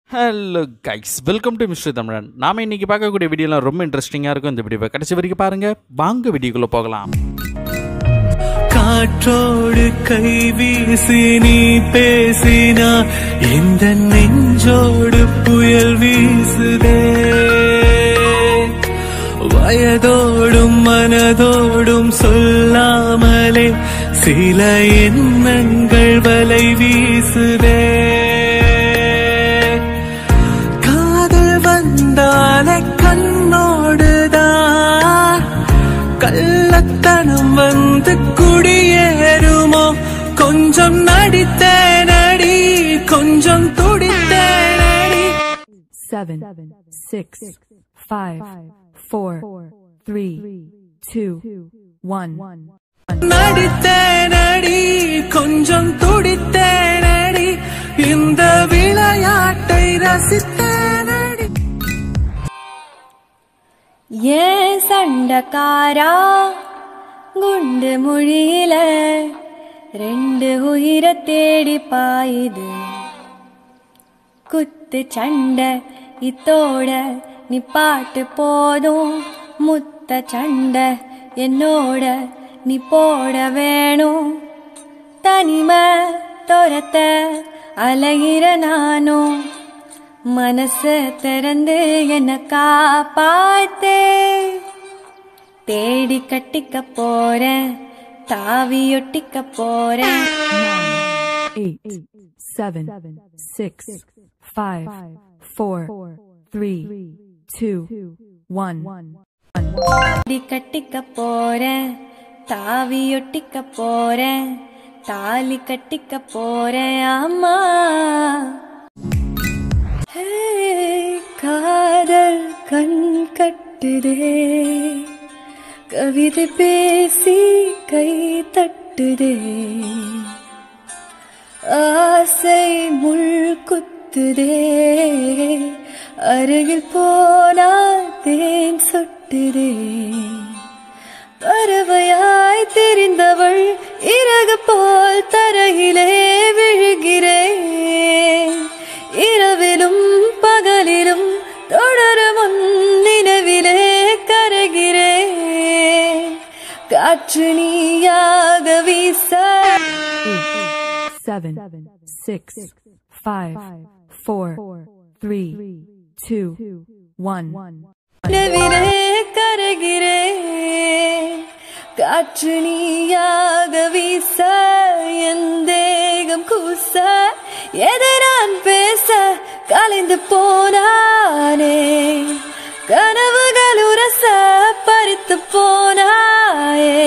Hello guys welcome to mister Tamizhan நாம இன்னைக்கு பார்க்கக்கூடிய வீடியோலாம் ரொம்ப இன்ட்ரெஸ்டிங்காக இருக்கும் இந்த வீடியோவை கடைசி வரைக்கும் பாருங்க வாங்க வீடியோக்குள்ள போகலாம் காற்றோடு கை வீசி நீ பேசினா இந்த நெஞ்சோடு புயல் வீசுதே வயதோடும் மனதோடும் சொல்லாமலே சில எண்ணங்கள் வலை வீசுதே காதல் வந்தாலே கண்ணோடுதான் கள்ளத்தனம் வந்து குடியேறுமோ கொஞ்சம் நடித்தேனடி கொஞ்சம் துடித்தேனடி seven, six, five, four, three, two, one. நடித்தேனடி கொஞ்சம் துடித்தேனடி இந்த விளையாட்டை ரசித்தேனடி ஏன் சண்டக்காரா குண்டு மொழியில ரெண்டு உயிரை தேடி பாயுது குத்து சண்டை இத்தோட நிப்பாட்டு போதும் முத்த சண்டை என்னோட நீ போட வேணும் தனிமை துரத்த அலைகிற நானும் மனச திறந்து என்ன காப்பாத்தே தேடி கட்டிக்க போறேன் தாவி ஒட்டிக்க போறேன் Eight, seven, six, five, four, three, two, one. தேடி கட்டிக்க போறேன் தாவி ஒட்டிக்க போறேன் தாலி கட்டிக்க போறேன் அம்மா ஹே, காதல் கண் கட்டுதே கவிதை பேசி கை தட்டுதே ஆசை முள் குத்துதே அருகில் போனால் தேன் சொட்டுதே பறவையாய் தெரிந்தவள் இறகு போல் தரையிலே விழுகிறேன் இரவிலும் பகலிலும் தொடரும் உன் நினைவிலே கரைகிறேன் காற்று நீயாக வீச Eight, seven, six, five, four, three, two, one. நிலவிலே கரைகிறேன் காற்று நீயாக வீச என் தேகம் கூச எதை நான் பேச கலைந்து போனானே கனவுகள் உரச பறித்து போனாயே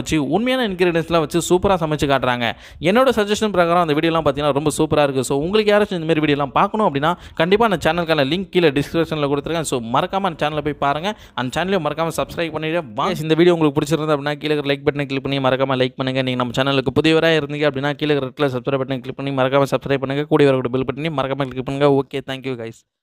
வச்சு உண்மையான இன்க்ரீடியன்ஸ்லாம் வச்சு சூப்பராக சமைச்சு காட்டுறாங்க என்னோட சஜஷன் பிரகாரம் அந்த வீடியோலாம் பார்த்தீங்கன்னா ரொம்ப சூப்பராக இருக்குது ஸோ உங்களுக்கு யாராச்சும் இந்த மாதிரி வீடியோலாம் பார்க்கணும் அப்படின்னா கண்டிப்பாக அந்த சேனலுக்கான லிங்க் கீழே டிஸ்கிரிப்ஷனில் கொடுத்துருக்கேன் ஸோ மறக்காம அந்த சேனலில் போய் பாருங்கள் அந்த சேனலையும் மறக்காம சப்ஸ்கிரைப் பண்ணிட்டு வாங்க இந்த வீடியோ உங்களுக்கு பிடிச்சிருந்தது அப்படின்னா கீழே லைக் பட்டனை கிளிக் பண்ணி மறக்காம லைக் பண்ணுங்க நீங்கள் நம்ம சேனலுக்கு புதியவராக இருந்தீங்க அப்படின்னா கீழே ரெட்டில் சப்ஸ்கிரைப் பட்டனை கிளிக் பண்ணி மறக்காம சப்ஸ்கிரைப் பண்ணுங்க கூடிய வரக்கூடிய பில் பட்டனி மறக்காம கிளிக் பண்ணுங்க ஓகே தேங்க்யூ கைஸ்